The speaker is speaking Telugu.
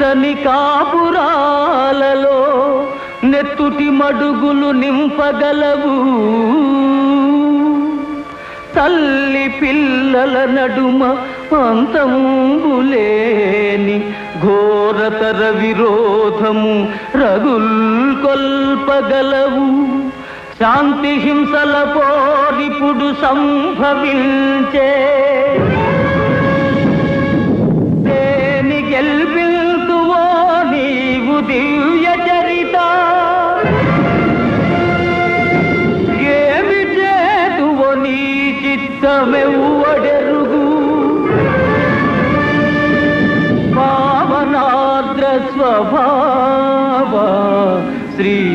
పచ్చని కాపురాలలో నెత్తుటి మడుగులు నింపగలవు తల్లి పిల్లల నడుమ అంతంబులేని ఘోరతర విరోధము రగుల్ కొల్పగలవు శాంతి హింసల పోరిపుడు సంభవించే దేని గెల్పింతువో నీవు దివ్య చరిత ఏమి చేతువో నీ చిత్తమెవ్వడెరుగు పావనాద్ర స్వభావ శ్రీ